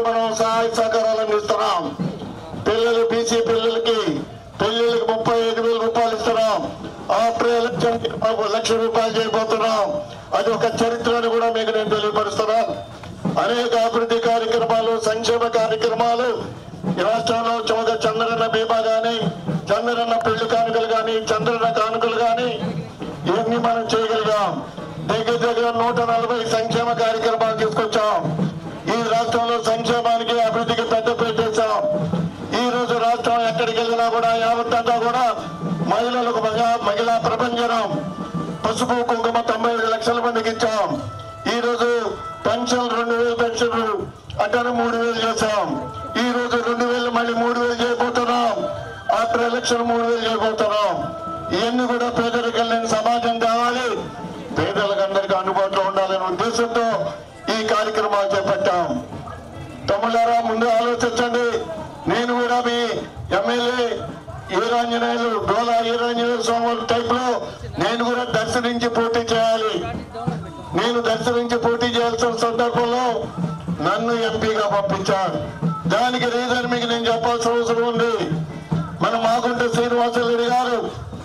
మనం సహాయ సహకారాలు అందిస్తున్నాం పిల్లలు బీసీ పిల్లలకి పెళ్లిళ్ళకి ముప్పై ఐదు వేల రూపాయలు ఇస్తున్నాం ఆఫ్టర్ ఎలక్షన్ కి ఒక లక్ష రూపాయలు చేయబోతున్నాం అది ఒక చరిత్రను కూడా మీకు నేను తెలియపరుస్తున్నాను అనేక అభివృద్ధి కార్యక్రమాలు సంక్షేమ కార్యక్రమాలు ఈ రాష్ట్రంలో చౌద చంద్రన్న బీమా గాని చంద్రన్న పెళ్లి కానుకలు గాని చంద్రన్న కానుకలు గాని ఇవన్నీ మనం చేయగలిగాం దగ్గర దగ్గర నూట నలభై సంక్షేమ కార్యక్రమాలు తీసుకొచ్చాం ఈ రాష్ట్రంలో సంక్షేమానికి అభివృద్ధికి పెద్ద పెట్టేశాం ఈ రోజు రాష్ట్రం ఎక్కడికి వెళ్ళినా కూడా యావత్తంతా కూడా మహిళలకు మహిళా మహిళా ప్రపంచనం పసుపు కుంకుమ తొంభై ఐదు లక్షల మందికి ఇచ్చాం ఈ రోజు పెన్షన్ రెండు వేలు పెన్షన్ అట్టను మూడు వేలు చేశాం ఈ రోజు రెండు వేలు మళ్ళీ మూడు వేలు చేయబోతున్నాం ఆఫ్టర్ ఎలక్షన్ మూడు వేలు చేయబోతున్నాం ఇవన్నీ కూడా పేదరికం లేని సమాజం కావాలి పేదలకు అందరికీ అందుబాటులో ఉండాలనే ఉద్దేశంతో ఈ కార్యక్రమాలు చేపట్టాం తమ్ముళ్ళారా ముందు ఆలోచించండి నేను కూడా మీ ఎమ్మెల్యే ఈరాంజనేయులు డోలా ఈరాంజనేయులు స్వామి టైప్ లో నేను కూడా దర్శనించి పోటీ చేయాలి నేను దర్శనించి పోటీ చేయాల్సిన సందర్భంలో నన్ను ఎంపీగా పంపించారు దానికి రీజన్ మీకు నేను చెప్పాల్సిన అవసరం ఉంది మన మాగుంట శ్రీనివాసరెడ్డి గారు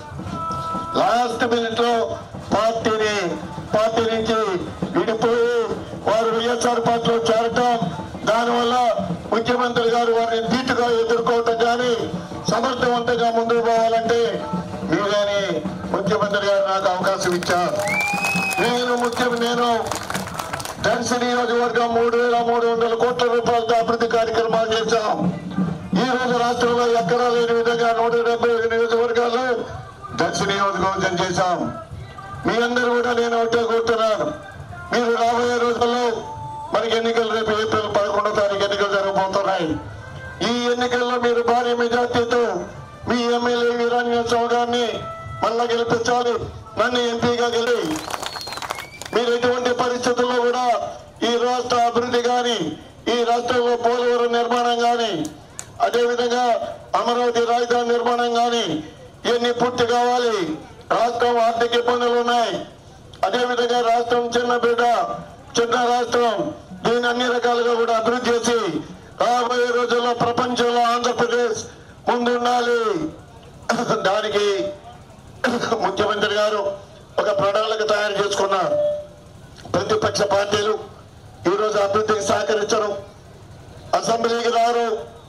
లాస్ట్ మినిట్ లో పార్టీని పార్టీ నుంచి విడిపోయి వారు వైఎస్ఆర్ పార్టీలో చేరటం దానివల్ల ముఖ్యమంత్రి గారు వారిని ధీటుగా ఎదుర్కోవటం కానీ సమర్థవంతంగా ముందుకు పోవాలంటే మీరు కానీ ముఖ్యమంత్రి గారు నాకు అవకాశం ఇచ్చారు నేను ముఖ్యం నేను దర్శి నియోజకవర్గం మూడు వేల మూడు వందల కోట్ల రూపాయలతో అభివృద్ధి కార్యక్రమాలు చేశాం ఈ రోజు రాష్ట్రంలో ఎక్కడా లేని విధంగా నూట డెబ్బై ఐదు నియోజకవర్గాలు దర్శి నియోజకవర్గం చేశాం మీ అందరూ కూడా నేను ఒకటే కోరుతున్నాను మీరు రాబోయే రోజుల్లో మనకి ఎన్నికలు రేపు ఏప్రిల్ పదకొండో తారీఖు ఎన్నికలు జరగబోతున్నాయి ఈ ఎన్నికల్లో మీరు భారీ మెజార్టీతో మీ ఎమ్మెల్యే వీరాంజన చౌగాన్ని మళ్ళా గెలిపించాలి నన్ను ఎంపీగా గెలి మీరు ఎటువంటి పరిస్థితుల్లో కూడా ఈ రాష్ట్ర అభివృద్ధి కానీ ఈ రాష్ట్రంలో పోలవరం నిర్మాణం కానీ అదేవిధంగా అమరావతి రాజధాని నిర్మాణం కానీ ఇవన్నీ పూర్తి కావాలి రాష్ట్రం ఆర్థిక ఇబ్బందులు ఉన్నాయి అదేవిధంగా రాష్ట్రం చిన్న బిడ్డ చిన్న రాష్ట్రం దీన్ని అన్ని రకాలుగా కూడా అభివృద్ధి చేసి రాబోయే రోజుల్లో ప్రపంచంలో ఆంధ్రప్రదేశ్ ముందుండాలి దానికి ముఖ్యమంత్రి గారు ఒక ప్రణాళిక తయారు చేసుకున్నారు ప్రతిపక్ష పార్టీలు ఈరోజు అభివృద్ధికి సహకరించరు అసెంబ్లీకి రారు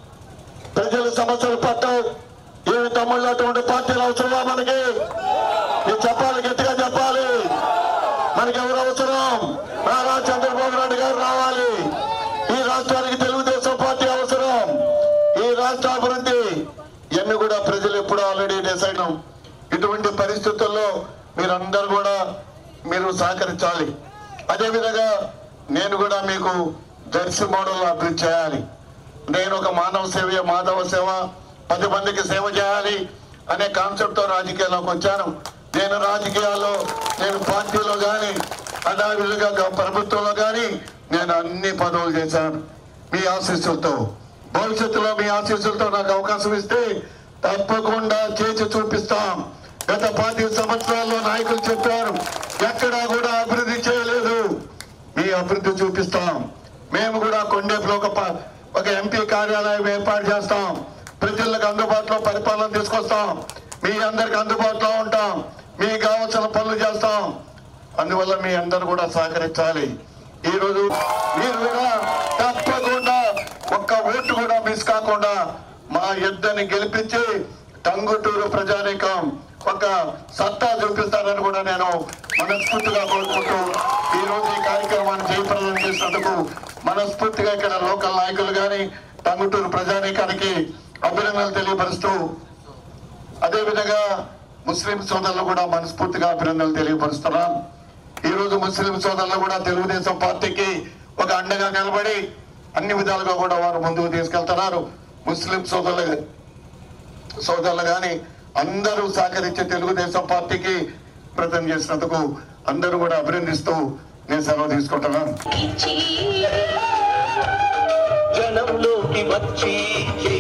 ప్రజల సమస్యలు పట్టవు ఏమి తమ్ముళ్ళు అటువంటి పార్టీలు అవసరమా మనకి ఇది చెప్పాలి గట్టిగా చెప్పాలి మనకి ఎవరు అవసరం నారా చంద్రబాబు నాయుడు గారు రావాలి ఈ రాష్ట్రానికి తెలుగుదేశం పార్టీ అవసరం ఈ రాష్ట్ర అభివృద్ధి ఇవన్నీ కూడా ప్రజలు ఎప్పుడు ఆల్రెడీ డిసైడ్ ఇటువంటి పరిస్థితుల్లో మీరందరూ కూడా మీరు సహకరించాలి అదేవిధంగా నేను కూడా మీకు దర్శి మోడల్ అభివృద్ధి చేయాలి నేను ఒక మానవ సేవ మాధవ సేవ పది మందికి సేవ చేయాలి అనే కాన్సెప్ట్ తో రాజకీయాల్లోకి వచ్చాను నేను రాజకీయాల్లో నేను పార్టీలో కానీ అడావిలుగా ప్రభుత్వంలో కానీ నేను అన్ని పదవులు చేశాను మీ ఆశీస్సులతో భవిష్యత్తులో మీ ఆశీస్సులతో నాకు అవకాశం ఇస్తే తప్పకుండా చేసి చూపిస్తాం గత పాతి సంవత్సరాల్లో నాయకులు చెప్పారు ఎక్కడా కూడా అభివృద్ధి చేయలేదు మీ అభివృద్ధి చూపిస్తాం మేము కూడా కొండేపులో ఒక ప- ఒక ఎంపీ కార్యాలయం ఏర్పాటు చేస్తాం ప్రజలకు అందుబాటులో పరిపాలన తీసుకొస్తాం మీ అందరికి అందుబాటులో ఉంటాం మీకు కావాల్సిన పనులు చేస్తాం అందువల్ల మీ అందరు కూడా సహకరించాలి ఈ రోజు మీరు కూడా తప్పకుండా ఒక్క ఓటు కూడా మిస్ కాకుండా మా యుద్ధాన్ని గెలిపించి టంగుటూరు ప్రజానీకం ఒక సత్తా చూపిస్తారని కూడా నేను మనస్ఫూర్తిగా కోరుకుంటూ ఈ రోజు ఈ కార్యక్రమాన్ని జయప్రదం చేసినందుకు మనస్ఫూర్తిగా ఇక్కడ లోకల్ నాయకులు గాని టంగుటూరు ప్రజానీకానికి అభినందనలు తెలియపరుస్తూ అదేవిధంగా ముస్లిం సోదరులు కూడా మనస్ఫూర్తిగా అభినందనలు తెలియపరుస్తున్నాం ఈ రోజు ముస్లిం సోదరులు కూడా తెలుగుదేశం పార్టీకి ఒక అండగా నిలబడి అన్ని విధాలుగా కూడా వారు ముందుకు తీసుకెళ్తున్నారు ముస్లిం సోదరులు సోదరులు గాని అందరూ సహకరించి తెలుగుదేశం పార్టీకి ప్రయత్నం చేసినందుకు అందరూ కూడా అభినందిస్తూ నేను సెలవు తీసుకుంటున్నాను జనంలోకి వచ్చి